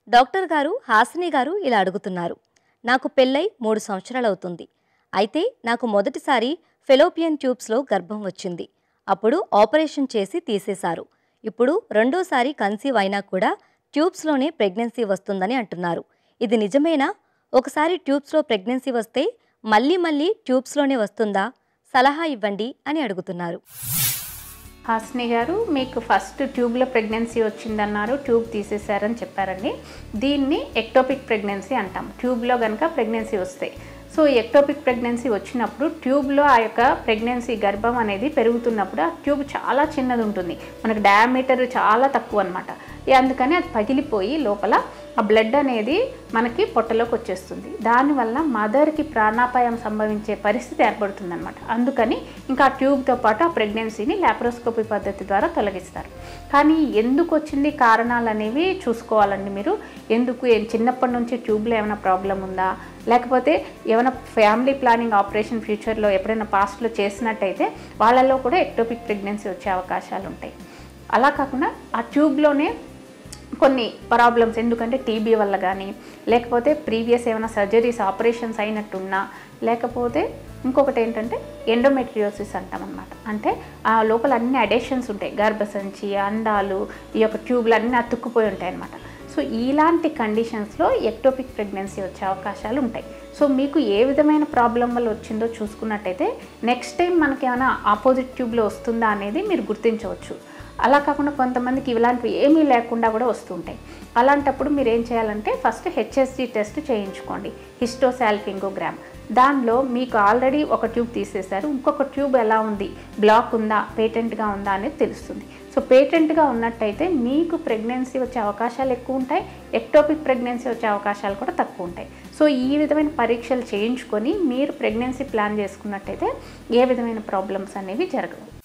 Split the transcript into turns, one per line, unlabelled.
doctor గారు హాసిని గారు ఇలా అడుగుతున్నారు నాకు పెళ్ళై మూడు సంవత్సరాలవుతుంది అయితే నాకు మొదటిసారి ఫెలోపియన్ ట్యూబ్స్లో గర్భం వచ్చింది అప్పుడు ఆపరేషన్ చేసి తీసేశారు ఇప్పుడు రెండోసారి కన్సీవ్ అయినా కూడా ట్యూబ్స్లోనే ప్రెగ్నెన్సీ వస్తుందని అంటున్నారు ఇది నిజమేనా ఒకసారి ట్యూబ్స్లో ప్రెగ్నెన్సీ వస్తే మళ్ళీ మళ్ళీ ట్యూబ్స్లోనే వస్తుందా సలహా ఇవ్వండి అని అడుగుతున్నారు
హాసిని గారు మీకు ఫస్ట్ ట్యూబ్లో ప్రెగ్నెన్సీ వచ్చిందన్నారు ట్యూబ్ తీసేశారని చెప్పారండి దీన్ని ఎక్టోపిక్ ప్రెగ్నెన్సీ అంటాం ట్యూబ్లో కనుక ప్రెగ్నెన్సీ వస్తాయి సో ఎక్టోపిక్ ప్రెగ్నెన్సీ వచ్చినప్పుడు ట్యూబ్లో ఆ యొక్క ప్రెగ్నెన్సీ గర్భం అనేది పెరుగుతున్నప్పుడు ఆ ట్యూబ్ చాలా చిన్నది ఉంటుంది మనకు డయామీటర్ చాలా తక్కువ అనమాట అందుకని అది పగిలిపోయి లోపల ఆ బ్లడ్ అనేది మనకి పొట్టలోకి వచ్చేస్తుంది దానివల్ల మదర్కి ప్రాణాపాయం సంభవించే పరిస్థితి ఏర్పడుతుంది అనమాట అందుకని ఇంకా ఆ ట్యూబ్తో పాటు ఆ ప్రెగ్నెన్సీని లాప్రోస్కోపీ పద్ధతి ద్వారా తొలగిస్తారు కానీ ఎందుకు వచ్చింది కారణాలు అనేవి చూసుకోవాలండి మీరు ఎందుకు ఏం చిన్నప్పటి నుంచి ట్యూబ్లో ఏమైనా ప్రాబ్లం ఉందా లేకపోతే ఏమైనా ఫ్యామిలీ ప్లానింగ్ ఆపరేషన్ ఫ్యూచర్లో ఎప్పుడైనా పాస్ట్లో చేసినట్టయితే వాళ్ళలో కూడా ఎక్టోపిక్ ప్రెగ్నెన్సీ వచ్చే అవకాశాలు ఉంటాయి అలా కాకుండా ఆ ట్యూబ్లోనే కొన్ని ప్రాబ్లమ్స్ ఎందుకంటే టీబీ వల్ల కానీ లేకపోతే ప్రీవియస్ ఏమైనా సర్జరీస్ ఆపరేషన్స్ అయినట్టున్నా లేకపోతే ఇంకొకటి ఏంటంటే ఎండోమెట్రియోసిస్ అంటాం అనమాట అంటే ఆ లోపల అన్ని అడేషన్స్ ఉంటాయి గర్భసంచి అండాలు ఈ యొక్క ట్యూబ్లు అన్నీ అతుక్కుపోయి ఉంటాయి అనమాట సో ఇలాంటి కండిషన్స్లో ఎక్టోపిక్ ప్రెగ్నెన్సీ వచ్చే అవకాశాలు ఉంటాయి సో మీకు ఏ విధమైన ప్రాబ్లం వల్ల వచ్చిందో చూసుకున్నట్టయితే నెక్స్ట్ టైం మనకి ఏమైనా ఆపోజిట్ ట్యూబ్లో వస్తుందా అనేది మీరు గుర్తించవచ్చు అలా కాకుండా కొంతమందికి ఇలాంటివి ఏమీ లేకుండా కూడా వస్తుంటాయి అలాంటప్పుడు మీరు ఏం చేయాలంటే ఫస్ట్ హెచ్ఎస్జి టెస్ట్ చేయించుకోండి హిస్టోసాల్ఫింగోగ్రామ్ దానిలో మీకు ఆల్రెడీ ఒక ట్యూబ్ తీసేశారు ఇంకొక ట్యూబ్ ఎలా ఉంది బ్లాక్ ఉందా పేటెంట్గా ఉందా అనేది తెలుస్తుంది సో పేటెంట్గా ఉన్నట్టయితే మీకు ప్రెగ్నెన్సీ వచ్చే అవకాశాలు ఎక్కువ ఉంటాయి ఎక్టోపిక్ ప్రెగ్నెన్సీ వచ్చే అవకాశాలు కూడా తక్కువ ఉంటాయి సో ఈ విధమైన పరీక్షలు చేయించుకొని మీరు ప్రెగ్నెన్సీ ప్లాన్ చేసుకున్నట్టయితే ఏ విధమైన ప్రాబ్లమ్స్ అనేవి జరగవు